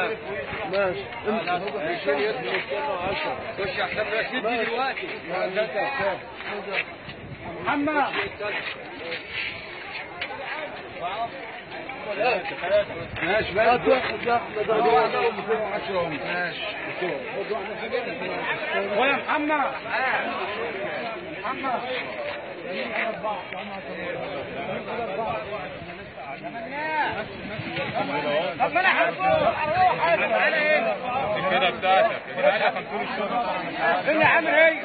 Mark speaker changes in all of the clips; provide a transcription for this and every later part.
Speaker 1: ماشي
Speaker 2: خش احسن رشيد دلوقتي
Speaker 1: محمد ماشي بقى ماشي ويا محمد محمد طب ما انا هروح انا هنا
Speaker 3: كده بتاعتك انا خمسون الشهر
Speaker 1: فين يا عم هي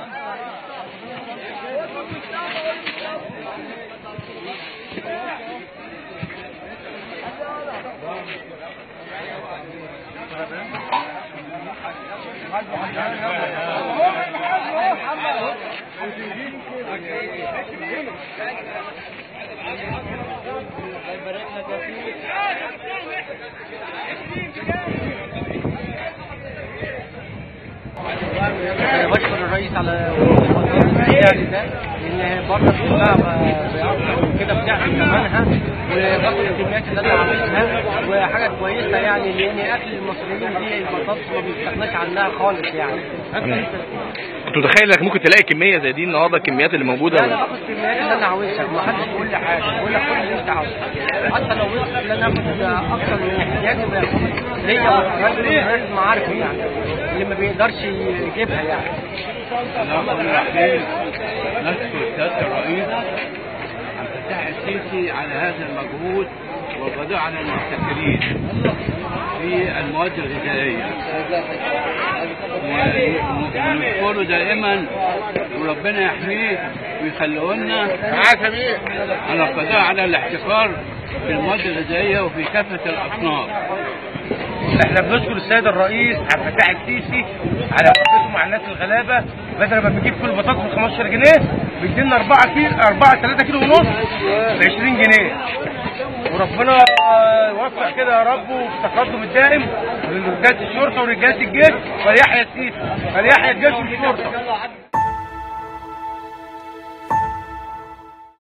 Speaker 2: بشكر الرئيس على يعني ده لان برضه كلها باكثر من كده بتعمل ثمنها وباخد الكميات اللي انا عاملها وحاجه كويسه يعني لان اكل المصريين دي البطاطس ما بيستغناش عنها خالص يعني
Speaker 4: كنت متخيل انك ممكن تلاقي كميه زي دي النهارده الكميات اللي موجوده
Speaker 2: لا انا باخد الكميات اللي انا عاوزها ما حدش يقول لي حاجه بقول لك كل اللي انت عاوزه حتى لو وصلت ان انا اخد اكتر من احتياجي ما ياخدش ليا راجل معارفي يعني اللي ما بيقدرش يجيبها يعني
Speaker 5: السلام الرحيم نشكر سيادة الرئيس عبد الفتاح السيسي على هذا المجهود والقضاء على المحتكرين في المواد الغذائية ونشكره دائما وربنا يحميه ويخليه لنا على القضاء على الاحتكار في المواد الغذائية وفي كافة الأصناف
Speaker 1: احنا بنشكر السيد الرئيس عبد الفتاح السيسي على وقفته مع الناس الغلابه بدل ما بنجيب كل بطاطس ب 15 جنيه بيدينا 4 كيلو 4 3 كيلو ونص ب 20 جنيه وربنا يوفق كده يا رب وفي التقدم الدائم لرجاله الشرطه ورجاله الجيش فليحيى السيسي فليحيى الجيش والشرطه